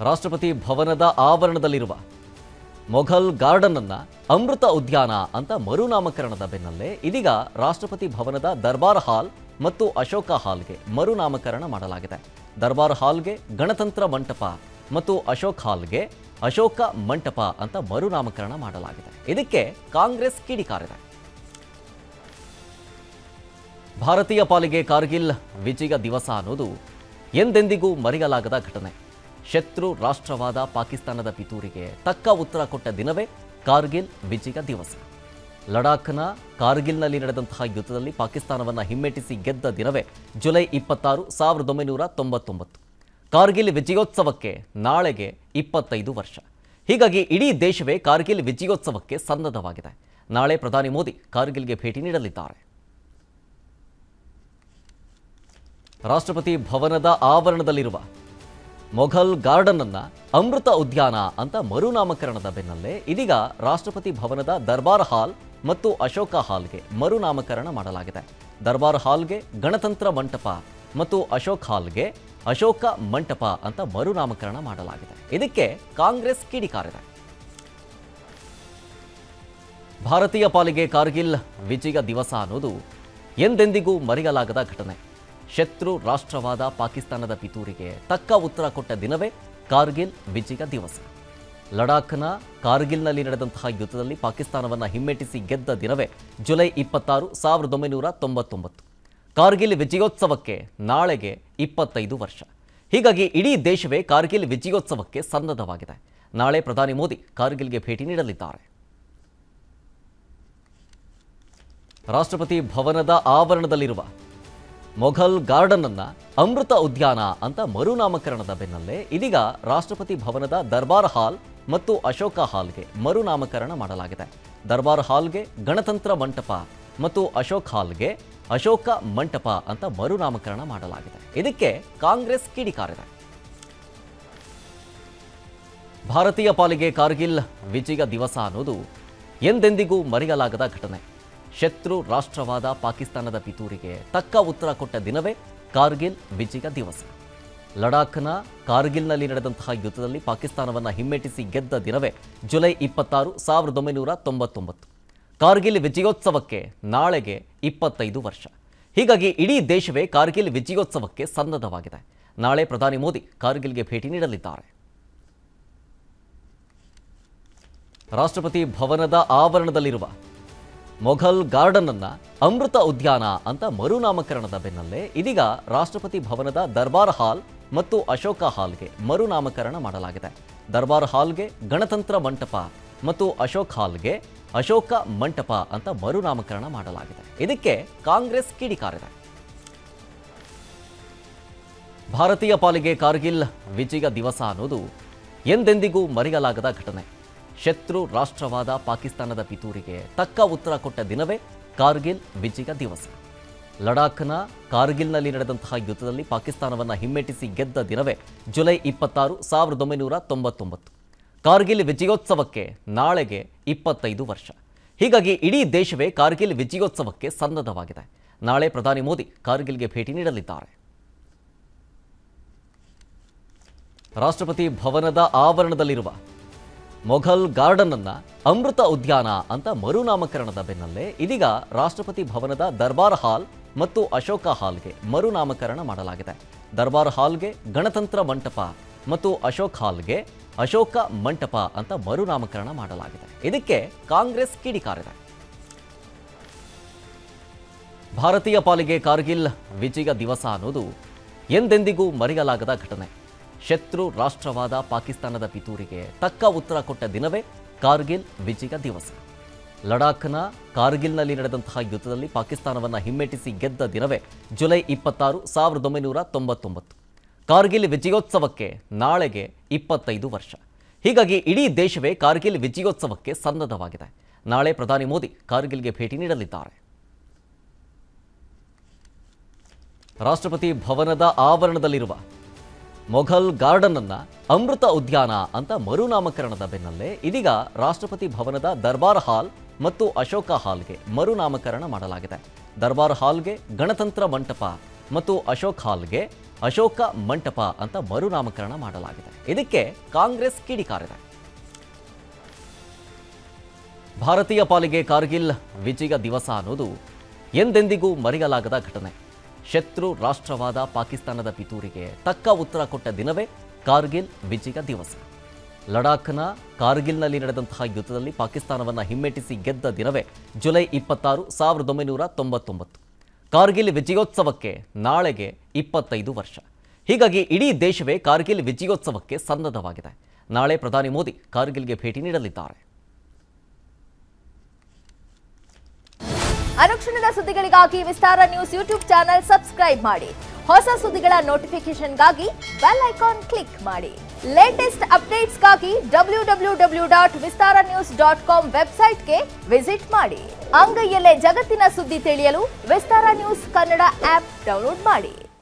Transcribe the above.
ರಾಷ್ಟ್ರಪತಿ ಭವನದ ಆವರಣದಲ್ಲಿರುವ ಮೊಘಲ್ ಗಾರ್ಡನ್ ಅನ್ನ ಅಮೃತ ಉದ್ಯಾನ ಅಂತ ಮರುನಾಮಕರಣದ ಬೆನ್ನಲ್ಲೇ ಇದೀಗ ರಾಷ್ಟ್ರಪತಿ ಭವನದ ದರ್ಬಾರ್ ಹಾಲ್ ಮತ್ತು ಅಶೋಕ ಹಾಲ್ಗೆ ಮರುನಾಮಕರಣ ಮಾಡಲಾಗಿದೆ ದರ್ಬಾರ್ ಹಾಲ್ಗೆ ಗಣತಂತ್ರ ಮಂಟಪ ಮತ್ತು ಅಶೋಕ್ ಹಾಲ್ಗೆ ಅಶೋಕ ಮಂಟಪ ಅಂತ ಮರುನಾಮಕರಣ ಮಾಡಲಾಗಿದೆ ಇದಕ್ಕೆ ಕಾಂಗ್ರೆಸ್ ಕಿಡಿಕಾರಿದೆ ಭಾರತೀಯ ಪಾಲಿಗೆ ಕಾರ್ಗಿಲ್ ವಿಜಯ ದಿವಸ ಅನ್ನೋದು ಎಂದೆಂದಿಗೂ ಮರೆಯಲಾಗದ ಘಟನೆ ಶತ್ರು ರಾಷ್ಟ್ರವಾದ ಪಾಕಿಸ್ತಾನದ ಪಿತೂರಿಗೆ ತಕ್ಕ ಉತ್ತರ ಕೊಟ್ಟ ದಿನವೇ ಕಾರ್ಗಿಲ್ ವಿಜಯ ದಿವಸ ಲಡಾಖ್ನ ಕಾರ್ಗಿಲ್ನಲ್ಲಿ ನಡೆದಂತಹ ಯುದ್ಧದಲ್ಲಿ ಪಾಕಿಸ್ತಾನವನ್ನು ಹಿಮ್ಮೆಟ್ಟಿಸಿ ಗೆದ್ದ ದಿನವೇ ಜುಲೈ ಇಪ್ಪತ್ತಾರು ಸಾವಿರದ ಒಂಬೈನೂರ ತೊಂಬತ್ತೊಂಬತ್ತು ಕಾರ್ಗಿಲ್ ವಿಜಯೋತ್ಸವಕ್ಕೆ ನಾಳೆಗೆ ಇಪ್ಪತ್ತೈದು ವರ್ಷ ಹೀಗಾಗಿ ಇಡೀ ದೇಶವೇ ಕಾರ್ಗಿಲ್ ವಿಜಯೋತ್ಸವಕ್ಕೆ ಸನ್ನದ್ಧವಾಗಿದೆ ನಾಳೆ ಪ್ರಧಾನಿ ಮೋದಿ ಕಾರ್ಗಿಲ್ಗೆ ಭೇಟಿ ನೀಡಲಿದ್ದಾರೆ ರಾಷ್ಟ್ರಪತಿ ಭವನದ ಆವರಣದಲ್ಲಿರುವ ಮೊಘಲ್ ಗಾರ್ಡನ್ ಅನ್ನ ಅಮೃತ ಉದ್ಯಾನ ಅಂತ ಮರುನಾಮಕರಣದ ಬೆನ್ನಲ್ಲೇ ಇದೀಗ ರಾಷ್ಟ್ರಪತಿ ಭವನದ ದರ್ಬಾರ್ ಹಾಲ್ ಮತ್ತು ಅಶೋಕ ಹಾಲ್ಗೆ ಮರುನಾಮಕರಣ ಮಾಡಲಾಗಿದೆ ದರ್ಬಾರ್ ಹಾಲ್ಗೆ ಗಣತಂತ್ರ ಮಂಟಪ ಮತ್ತು ಅಶೋಕ್ ಹಾಲ್ಗೆ ಅಶೋಕ ಮಂಟಪ ಅಂತ ಮರುನಾಮಕರಣ ಮಾಡಲಾಗಿದೆ ಇದಕ್ಕೆ ಕಾಂಗ್ರೆಸ್ ಕಿಡಿಕಾರಿದೆ ಭಾರತೀಯ ಪಾಲಿಗೆ ಕಾರ್ಗಿಲ್ ವಿಜಯ ದಿವಸ ಅನ್ನೋದು ಎಂದೆಂದಿಗೂ ಮರೆಯಲಾಗದ ಘಟನೆ ಶತ್ರು ರಾಷ್ಟ್ರವಾದ ಪಾಕಿಸ್ತಾನದ ಪಿತೂರಿಗೆ ತಕ್ಕ ಉತ್ತರ ಕೊಟ್ಟ ದಿನವೇ ಕಾರ್ಗಿಲ್ ವಿಜಯ ದಿವಸ ಲಡಾಖ್ನ ಕಾರ್ಗಿಲ್ನಲ್ಲಿ ನಡೆದಂತಹ ಯುದ್ಧದಲ್ಲಿ ಪಾಕಿಸ್ತಾನವನ್ನು ಹಿಮ್ಮೆಟ್ಟಿಸಿ ಗೆದ್ದ ದಿನವೇ ಜುಲೈ ಇಪ್ಪತ್ತಾರು ಸಾವಿರದ ಒಂಬೈನೂರ ತೊಂಬತ್ತೊಂಬತ್ತು ಕಾರ್ಗಿಲ್ ವಿಜಯೋತ್ಸವಕ್ಕೆ ನಾಳೆಗೆ ಇಪ್ಪತ್ತೈದು ವರ್ಷ ಹೀಗಾಗಿ ಇಡೀ ದೇಶವೇ ಕಾರ್ಗಿಲ್ ವಿಜಯೋತ್ಸವಕ್ಕೆ ಸನ್ನದ್ಧವಾಗಿದೆ ನಾಳೆ ಪ್ರಧಾನಿ ಮೋದಿ ಕಾರ್ಗಿಲ್ಗೆ ಭೇಟಿ ನೀಡಲಿದ್ದಾರೆ ರಾಷ್ಟ್ರಪತಿ ಭವನದ ಆವರಣದಲ್ಲಿರುವ ಮೊಘಲ್ ಗಾರ್ಡನ್ ಅನ್ನ ಅಮೃತ ಉದ್ಯಾನ ಅಂತ ಮರುನಾಮಕರಣದ ಬೆನ್ನಲ್ಲೇ ಇದೀಗ ರಾಷ್ಟ್ರಪತಿ ಭವನದ ದರ್ಬಾರ್ ಹಾಲ್ ಮತ್ತು ಅಶೋಕ ಹಾಲ್ಗೆ ಮರುನಾಮಕರಣ ಮಾಡಲಾಗಿದೆ ದರ್ಬಾರ್ ಹಾಲ್ಗೆ ಗಣತಂತ್ರ ಮಂಟಪ ಮತ್ತು ಅಶೋಕ್ ಹಾಲ್ಗೆ ಅಶೋಕ ಮಂಟಪ ಅಂತ ಮರುನಾಮಕರಣ ಮಾಡಲಾಗಿದೆ ಇದಕ್ಕೆ ಕಾಂಗ್ರೆಸ್ ಕಿಡಿಕಾರಿದೆ ಭಾರತೀಯ ಪಾಲಿಗೆ ಕಾರ್ಗಿಲ್ ವಿಜಯ ದಿವಸ ಅನ್ನೋದು ಎಂದೆಂದಿಗೂ ಮರೆಯಲಾಗದ ಘಟನೆ ಶತ್ರು ರಾಷ್ಟ್ರವಾದ ಪಾಕಿಸ್ತಾನದ ಪಿತೂರಿಗೆ ತಕ್ಕ ಉತ್ತರ ಕೊಟ್ಟ ದಿನವೇ ಕಾರ್ಗಿಲ್ ವಿಜಯ ದಿವಸ ಲಡಾಖ್ನ ಕಾರ್ಗಿಲ್ನಲ್ಲಿ ನಡೆದಂತಹ ಯುದ್ಧದಲ್ಲಿ ಪಾಕಿಸ್ತಾನವನ್ನು ಹಿಮ್ಮೆಟ್ಟಿಸಿ ಗೆದ್ದ ದಿನವೇ ಜುಲೈ ಇಪ್ಪತ್ತಾರು ಸಾವಿರದ ಒಂಬೈನೂರ ತೊಂಬತ್ತೊಂಬತ್ತು ಕಾರ್ಗಿಲ್ ವಿಜಯೋತ್ಸವಕ್ಕೆ ನಾಳೆಗೆ ಇಪ್ಪತ್ತೈದು ವರ್ಷ ಹೀಗಾಗಿ ಇಡೀ ದೇಶವೇ ಕಾರ್ಗಿಲ್ ವಿಜಯೋತ್ಸವಕ್ಕೆ ಸನ್ನದ್ಧವಾಗಿದೆ ನಾಳೆ ಪ್ರಧಾನಿ ಮೋದಿ ಕಾರ್ಗಿಲ್ಗೆ ಭೇಟಿ ನೀಡಲಿದ್ದಾರೆ ರಾಷ್ಟ್ರಪತಿ ಭವನದ ಆವರಣದಲ್ಲಿರುವ ಮೊಘಲ್ ಗಾರ್ಡನ್ ಅನ್ನ ಅಮೃತ ಉದ್ಯಾನ ಅಂತ ಮರುನಾಮಕರಣದ ಬೆನ್ನಲ್ಲೇ ಇದೀಗ ರಾಷ್ಟ್ರಪತಿ ಭವನದ ದರ್ಬಾರ್ ಹಾಲ್ ಮತ್ತು ಅಶೋಕ ಹಾಲ್ಗೆ ಮರುನಾಮಕರಣ ಮಾಡಲಾಗಿದೆ ದರ್ಬಾರ್ ಹಾಲ್ಗೆ ಗಣತಂತ್ರ ಮಂಟಪ ಮತ್ತು ಅಶೋಕ್ ಹಾಲ್ಗೆ ಅಶೋಕ ಮಂಟಪ ಅಂತ ಮರುನಾಮಕರಣ ಮಾಡಲಾಗಿದೆ ಇದಕ್ಕೆ ಕಾಂಗ್ರೆಸ್ ಕಿಡಿಕಾರಿದೆ ಭಾರತೀಯ ಪಾಲಿಗೆ ಕಾರ್ಗಿಲ್ ವಿಜಯ ದಿವಸ ಅನ್ನೋದು ಎಂದೆಂದಿಗೂ ಮರೆಯಲಾಗದ ಘಟನೆ ಶತ್ರು ರಾಷ್ಟ್ರವಾದ ಪಾಕಿಸ್ತಾನದ ಪಿತೂರಿಗೆ ತಕ್ಕ ಉತ್ತರ ಕೊಟ್ಟ ದಿನವೇ ಕಾರ್ಗಿಲ್ ವಿಜಯ ದಿವಸ ಲಡಾಖ್ನ ಕಾರ್ಗಿಲ್ನಲ್ಲಿ ನಡೆದಂತಹ ಯುದ್ಧದಲ್ಲಿ ಪಾಕಿಸ್ತಾನವನ್ನು ಹಿಮ್ಮೆಟ್ಟಿಸಿ ಗೆದ್ದ ದಿನವೇ ಜುಲೈ ಇಪ್ಪತ್ತಾರು ಸಾವಿರದ ಒಂಬೈನೂರ ತೊಂಬತ್ತೊಂಬತ್ತು ಕಾರ್ಗಿಲ್ ವಿಜಯೋತ್ಸವಕ್ಕೆ ನಾಳೆಗೆ ಇಪ್ಪತ್ತೈದು ವರ್ಷ ಹೀಗಾಗಿ ಇಡೀ ದೇಶವೇ ಕಾರ್ಗಿಲ್ ವಿಜಯೋತ್ಸವಕ್ಕೆ ಸನ್ನದ್ಧವಾಗಿದೆ ನಾಳೆ ಪ್ರಧಾನಿ ಮೋದಿ ಕಾರ್ಗಿಲ್ಗೆ ಭೇಟಿ ನೀಡಲಿದ್ದಾರೆ ರಾಷ್ಟ್ರಪತಿ ಭವನದ ಆವರಣದಲ್ಲಿರುವ ಮೊಘಲ್ ಗಾರ್ಡನ್ ಅನ್ನ ಅಮೃತ ಉದ್ಯಾನ ಅಂತ ಮರುನಾಮಕರಣದ ಬೆನ್ನಲ್ಲೇ ಇದೀಗ ರಾಷ್ಟ್ರಪತಿ ಭವನದ ದರ್ಬಾರ್ ಹಾಲ್ ಮತ್ತು ಅಶೋಕ ಹಾಲ್ಗೆ ಮರುನಾಮಕರಣ ಮಾಡಲಾಗಿದೆ ದರ್ಬಾರ್ ಹಾಲ್ಗೆ ಗಣತಂತ್ರ ಮಂಟಪ ಮತ್ತು ಅಶೋಕ್ ಹಾಲ್ಗೆ ಅಶೋಕ ಮಂಟಪ ಅಂತ ಮರುನಾಮಕರಣ ಮಾಡಲಾಗಿದೆ ಇದಕ್ಕೆ ಕಾಂಗ್ರೆಸ್ ಕಿಡಿಕಾರಿದೆ ಭಾರತೀಯ ಪಾಲಿಗೆ ಕಾರ್ಗಿಲ್ ವಿಜಯ ದಿವಸ ಅನ್ನೋದು ಎಂದೆಂದಿಗೂ ಮರೆಯಲಾಗದ ಘಟನೆ ಶತ್ರು ರಾಷ್ಟ್ರವಾದ ಪಾಕಿಸ್ತಾನದ ಪಿತೂರಿಗೆ ತಕ್ಕ ಉತ್ತರ ಕೊಟ್ಟ ದಿನವೇ ಕಾರ್ಗಿಲ್ ವಿಜಯ ದಿವಸ ಲಡಾಖ್ನ ಕಾರ್ಗಿಲ್ನಲ್ಲಿ ನಡೆದಂತಹ ಯುದ್ಧದಲ್ಲಿ ಪಾಕಿಸ್ತಾನವನ್ನು ಹಿಮ್ಮೆಟ್ಟಿಸಿ ಗೆದ್ದ ದಿನವೇ ಜುಲೈ ಇಪ್ಪತ್ತಾರು ಸಾವಿರದ ಒಂಬೈನೂರ ತೊಂಬತ್ತೊಂಬತ್ತು ಕಾರ್ಗಿಲ್ ವಿಜಯೋತ್ಸವಕ್ಕೆ ನಾಳೆಗೆ ಇಪ್ಪತ್ತೈದು ವರ್ಷ ಹೀಗಾಗಿ ಇಡೀ ದೇಶವೇ ಕಾರ್ಗಿಲ್ ವಿಜಯೋತ್ಸವಕ್ಕೆ ಸನ್ನದ್ಧವಾಗಿದೆ ನಾಳೆ ಪ್ರಧಾನಿ ಮೋದಿ ಕಾರ್ಗಿಲ್ಗೆ ಭೇಟಿ ನೀಡಲಿದ್ದಾರೆ ರಾಷ್ಟ್ರಪತಿ ಭವನದ ಆವರಣದಲ್ಲಿರುವ ಮೊಘಲ್ ಗಾರ್ಡನ್ ಅನ್ನ ಅಮೃತ ಉದ್ಯಾನ ಅಂತ ಮರುನಾಮಕರಣದ ಬೆನ್ನಲ್ಲೇ ಇದೀಗ ರಾಷ್ಟ್ರಪತಿ ಭವನದ ದರ್ಬಾರ್ ಹಾಲ್ ಮತ್ತು ಅಶೋಕ ಹಾಲ್ಗೆ ಮರುನಾಮಕರಣ ಮಾಡಲಾಗಿದೆ ದರ್ಬಾರ್ ಹಾಲ್ಗೆ ಗಣತಂತ್ರ ಮಂಟಪ ಮತ್ತು ಅಶೋಕ್ ಹಾಲ್ಗೆ ಅಶೋಕ ಮಂಟಪ ಅಂತ ಮರುನಾಮಕರಣ ಮಾಡಲಾಗಿದೆ ಇದಕ್ಕೆ ಕಾಂಗ್ರೆಸ್ ಕಿಡಿಕಾರಿದೆ ಭಾರತೀಯ ಪಾಲಿಗೆ ಕಾರ್ಗಿಲ್ ವಿಜಯ ದಿವಸ ಅನ್ನೋದು ಎಂದೆಂದಿಗೂ ಮರೆಯಲಾಗದ ಘಟನೆ ಶತ್ರು ರಾಷ್ಟ್ರವಾದ ಪಾಕಿಸ್ತಾನದ ಪಿತೂರಿಗೆ ತಕ್ಕ ಉತ್ತರ ಕೊಟ್ಟ ದಿನವೇ ಕಾರ್ಗಿಲ್ ವಿಜಯ ದಿವಸ ಲಡಾಖ್ನ ಕಾರ್ಗಿಲ್ನಲ್ಲಿ ನಡೆದಂತಹ ಯುದ್ಧದಲ್ಲಿ ಪಾಕಿಸ್ತಾನವನ್ನು ಹಿಮ್ಮೆಟ್ಟಿಸಿ ಗೆದ್ದ ದಿನವೇ ಜುಲೈ ಇಪ್ಪತ್ತಾರು ಸಾವಿರದ ಒಂಬೈನೂರ ತೊಂಬತ್ತೊಂಬತ್ತು ಕಾರ್ಗಿಲ್ ವಿಜಯೋತ್ಸವಕ್ಕೆ ನಾಳೆಗೆ ಇಪ್ಪತ್ತೈದು ವರ್ಷ ಹೀಗಾಗಿ ಇಡೀ ದೇಶವೇ ಕಾರ್ಗಿಲ್ ವಿಜಯೋತ್ಸವಕ್ಕೆ ಸನ್ನದ್ಧವಾಗಿದೆ ನಾಳೆ ಪ್ರಧಾನಿ ಮೋದಿ ಕಾರ್ಗಿಲ್ಗೆ ಭೇಟಿ ನೀಡಲಿದ್ದಾರೆ ಅನುಕ್ಷಣದ ಸುದ್ದಿಗಳಿಗಾಗಿ Vistara news YouTube channel subscribe ಮಾಡಿ ಹೊಸ ಸುದ್ದಿಗಳ ನೋಟಿಫಿಕೇಶನ್ಗಾಗಿ ಬೆಲ್ ಐಕಾನ್ ಕ್ಲಿಕ್ ಮಾಡಿ ಲೇಟೆಸ್ಟ್ ಅಪ್ಡೇಟ್ಸ್ಗಾಗಿ W W W dot Vistara news dot com ವೆಬ್ಸೈಟ್ಗೆ ವಿಸಿಟ್ ಮಾಡಿ ಅಂಗೈಯಲ್ಲೇ ಜಗತ್ತಿನ ಸುದ್ದಿ ತಿಳಿಯಲು Vistara news Kannada app download ಮಾಡಿ